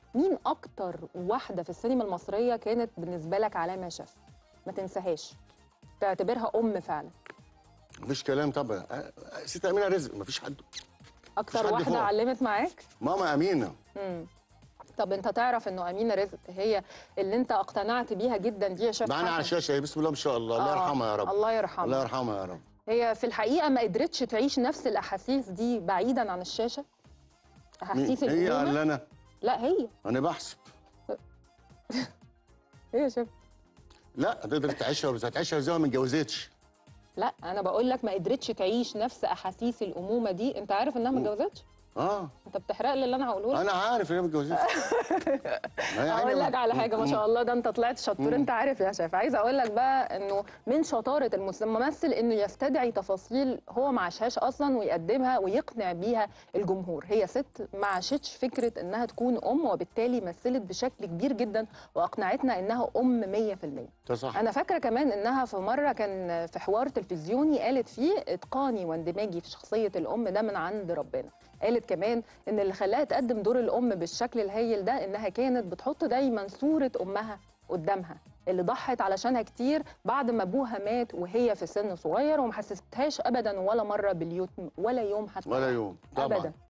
مين اكتر واحده في السينما المصريه كانت بالنسبه لك علامه شاف ما تنساهاش تعتبرها ام فعلا مفيش كلام طبعا آه، ست امينه رزق مفيش حد اكتر حد واحده فوق. علمت معاك ماما امينه مم. طب انت تعرف انه امينه رزق هي اللي انت اقتنعت بيها جدا دي يا شيف معانا على حسن؟ الشاشه بسم الله ما شاء الله الله آه، يرحمها يا رب الله يرحمها الله يرحمها يا رب هي في الحقيقه ما قدرتش تعيش نفس الاحاسيس دي بعيدا عن الشاشه احاسيس مين؟ هي الامومه ولا انا لا هي انا بحسب هي يا شيف لا تقدر تعيشها بس هتعيشها ازاي ما اتجوزتش لا انا بقول لك ما قدرتش تعيش نفس احاسيس الامومه دي انت عارف انها ما اتجوزتش اه انت بتحرق لي اللي انا هقوله لك انا عارف ان هي ما اتجوزتش ما هي اقول عيني لك على حاجه ما شاء الله ده انت طلعت شطور انت عارف يا شيف عايزه اقول لك بقى انه من شطاره المس- الممثل انه يستدعي تفاصيل هو ما عاشهاش اصلا ويقدمها ويقنع بيها الجمهور هي ست ما عاشتش فكره انها تكون ام وبالتالي مثلت بشكل كبير جدا واقنعتنا انها ام 100% ده صح انا فاكره كمان انها في مره كان في حوار تلفزيوني قالت فيه اتقاني واندماجي في شخصيه الام ده من عند ربنا قالت كمان ان اللي خلاها تقدم دور الام بالشكل الهايل ده انها كانت بتحط دايما صوره امها قدامها اللي ضحت علشانها كتير بعد ما ابوها مات وهي في سن صغير وما حسستهاش ابدا ولا مره باليتم ولا يوم حتى ولا يوم طبعا ابدا